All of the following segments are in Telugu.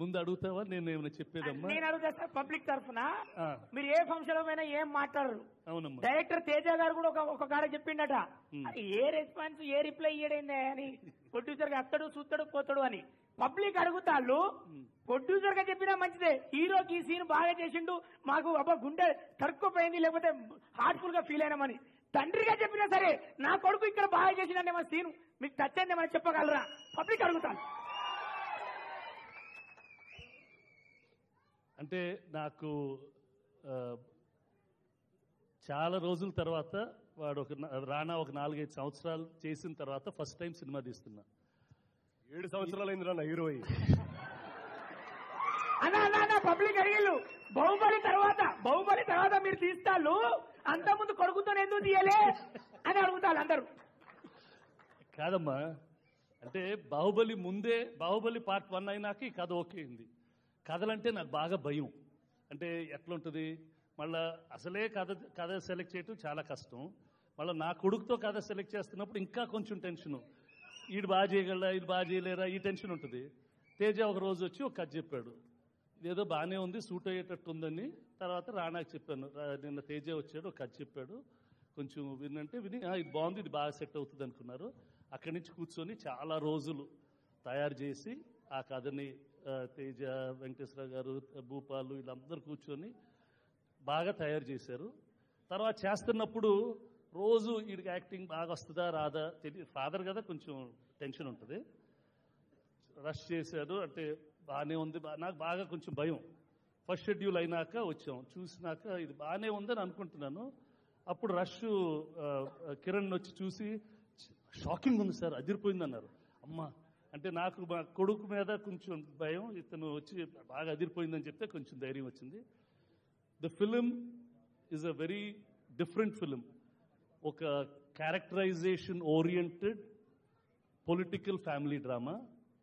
ముందు అడుగుతావా నేను ఏమైనా చెప్పేదమ్మా నేను అడుగుతా సార్ పబ్లిక్ తరఫున ఆ, మీరు ఏ ఫంక్షన్ లో పోయినా ఏం మాట్లాడరు అవునమ్మా డైరెక్టర్ తేజ గారు కూడా ఒక ఒక కాడ చెప్పిండట Hmm. అది ఏ రెస్పాన్స్ ఏ రిప్లై ఇయ్యడైందే అని ప్రొడ్యూసర్ గా అత్తడు చూస్తాడు పోతాడు అని పబ్లిక్ అడుగుతాళ్ళు ప్రొడ్యూసర్ గా చెప్పినా మంచిదే హీరోకి ఈ సీన్ బాగా చేసిండు మాకు అబ్బా గుండె తరుక్కుపోయింది లేకపోతే హార్ట్ఫుల్ గా ఫీల్ అయినామని తండ్రిగా చెప్పినా సరే నా కొడుకు ఇక్కడ బాగా చేసిండేమో సీన్ మీకు టచ్ అయిందేమని చెప్పగలరా పబ్లిక్ అడుగుతాను అంటే నాకు ఆ, చాలా రోజుల తర్వాత వాడు ఒక నా- రానా ఒక నాలుగైదు సంవత్సరాలు చేసిన తర్వాత ఫస్ట్ టైం సినిమా తీస్తున్నా ఏడు సంవత్సరాలు అయింది నా హీరో అయ్యి అన్నా అన్నా అన్నా పబ్లిక్ అడిగిళ్ళు బాహుబలి తర్వాత బాహుబలి తర్వాత మీరు తీస్తాళ్ళు అంత ముందు కొడుకుతో ఎందుకు తీయలే అని అడుగుతారు అందరూ కాదమ్మా అంటే బాహుబలి ముందే బాహుబలి పార్ట్ వన్ అయినాక ఈ కథ ఓకే అయింది కథలంటే నాకు బాగా భయం అంటే ఎట్లుంటుంది మళ్ళా అసలే కథ కథ సెలెక్ట్ చేయటం చాలా కష్టం మళ్ళీ నా కొడుకుతో కథ సెలెక్ట్ చేస్తున్నప్పుడు ఇంకా కొంచెం టెన్షను ఈడు బాగా చేయగలరా ఇది బాగా చేయలేరా ఈ టెన్షన్ ఉంటుంది తేజ ఒక రోజు వచ్చి ఒక కథ చెప్పాడు ఇదేదో బాగానే ఉంది సూట్ అయ్యేటట్టు ఉందని తర్వాత రానాకి చెప్పాను రా- నిన్న తేజ వచ్చాడు ఒక కథ చెప్పాడు కొంచెం వినంటే విని "ఆ, ఇది బాగుంది ఇది బాగా సెట్ అవుతుంది అనుకున్నారు అక్కడి నుంచి కూర్చొని చాలా రోజులు తయారు చేసి ఆ కథని ఆ, తేజ వెంకటేశ్వర గారు భూపాలు వీళ్ళందరూ కూర్చొని బాగా తయారు చేశారు తర్వాత చేస్తున్నప్పుడు రోజు వీడికి యాక్టింగ్ బాగా వస్తుందా రాదా తెలియదు ఫాదర్ కదా కొంచెం టెన్షన్ ఉంటుంది రష్ చేశారు అంటే బాగానే ఉంది బా- నాకు బాగా కొంచెం భయం ఫస్ట్ షెడ్యూల్ అయినాక వచ్చాం చూసినాక ఇది బాగానే ఉందని అనుకుంటున్నాను అప్పుడు రష్ ఆ, కిరణ్ వచ్చి చూసి షాకింగ్ ఉంది సార్ అదిరిపోయింది అన్నారు అమ్మా అంటే నాకు మా కొడుకు మీద కొంచెం భయం ఇతను వచ్చి బాగా అదిరిపోయిందని చెప్తే కొంచెం ధైర్యం వచ్చింది the film is a very different film ఒక characterization oriented political family drama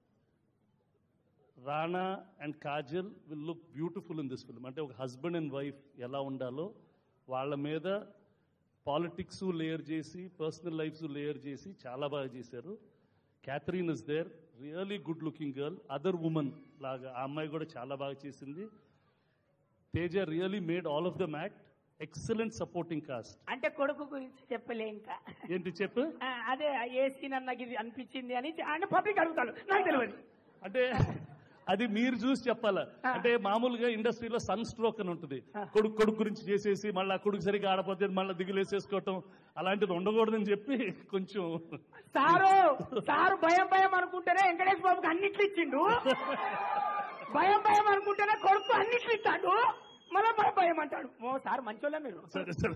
Rana and Kajal will look beautiful in this film అంటే ఒక హస్బెండ్ అండ్ వైఫ్ ఎలా ఉండాలో వాళ్ళ మీద పాలిటిక్స్ లేయర్ చేసి పర్సనల్ లైఫ్స్ లేయర్ చేసి చాలా బాగా చేశారు Catherine is there really good looking girl other women లాగా ఆ అమ్మాయి కూడా చాలా బాగా చేసింది Teja really made all of them act excellent supporting cost అంటే కొడుకు గురించి చెప్పలే ఇంకా ఏంటి చెప్పు ఆ, అదే ఏ సీన్ అన్న నాకు ఇది అనిపించింది అని చె- అంటే పబ్లిక్ అడుగుతాడు నాకు తెలియదు అంటే అది మీరు చూసి చెప్పాలా ఆ. అంటే మామూలుగా ఇండస్ట్రీలో సన్ స్ట్రోక్ అని ఉంటుంది కొడుకు కొడుకు గురించి చేసేసి మళ్ళీ ఆ కొడుకు సరిగా ఆడపోతే మళ్ళీ దిగులేసేసుకోవటం అలాంటిది ఉండకూడదని చెప్పి కొంచెం సారు సారు భయం భయం అనుకుంటేనే వెంకటేష్ బాబుకి అన్నిట్లు ఇచ్చిండు భయం భయం అనుకుంటేనే కొడుకు అన్నిట్లు ఇస్తాడు మళ్ళీ భయం భయం అంటాడు ఓ సార్ మంచోళ్ళే మీరు సరే సరే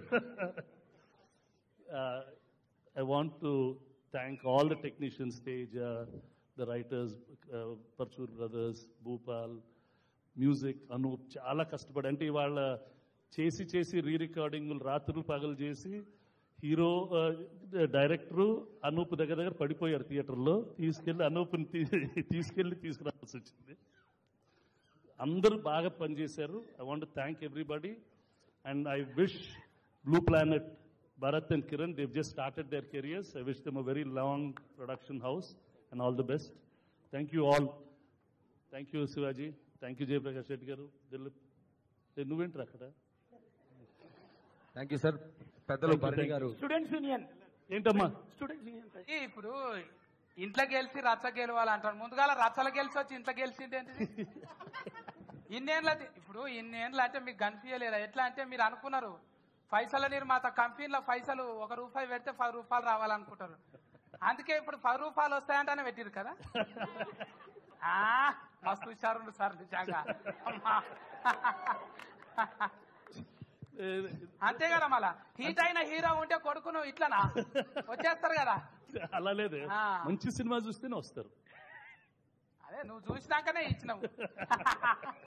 I want to thank all the technicians Teja the writers Paruchuri brothers Bhupal music Anoop చాలా కష్టపడి అంటే ఇవాళ చేసి చేసి రీ రికార్డింగ్ రాత్రులు పగలు చేసి హీరో డైరెక్టరు అనూప్ దగ్గర దగ్గర పడిపోయారు థియేటర్లో తీసుకెళ్లి అనూప్ని తీ- తీసుకెళ్లి తీసుకురావాల్సి వచ్చింది అందరూ బాగా పనిచేశారు I want thank everybody and I wish blue planet Bharath and Kiran Dev just started their careers I wish them a very long production house and all the best thank you all thank you Shivaji thank you Jayaprakash Reddy garu Dileep ఏ, నువ్వేంట్రా అక్కడ థ్యాంక్ యూ సార్ పెద్దలు Thank you, Bharani thank you. Garu students union ఏంటమ్మా స్టూడెంట్స్ యూనియన్ ఈ ఇప్పుడు ఇంట్లో గెలిచి రచ్చ గెలవాలంటారు ముందుగాల రచ్చలు గెలిచి వచ్చి ఇంట్లో గెలిచింది ఏంటిది ఇన్నేళ్ళ ఇప్పుడు ఇన్నేళ్ళు అంటే మీకు కనిపించలేదా ఎట్లా అంటే మీరు అనుకున్నారు పైసల నిర్మాత కంపెనీలో పైసలు ఒక రూపాయి పెడితే పది రూపాయలు రావాలనుకుంటారు అందుకే ఇప్పుడు పది రూపాయలు వస్తాయంటేనే పెట్టిరు కదా ఆ మస్తు హుషారులు సార్ నిజంగా అమ్మా. ఏ, అంతే కదా మళ్ళా హీట్ అయిన హీరో ఉంటే కొడుకును ఇట్లనా వచ్చేస్తారు కదా అలా లేదు ఆ. మంచి సినిమా చూస్తేనే వస్తారు అదే నువ్వు చూసినాకనే ఇచ్చినావు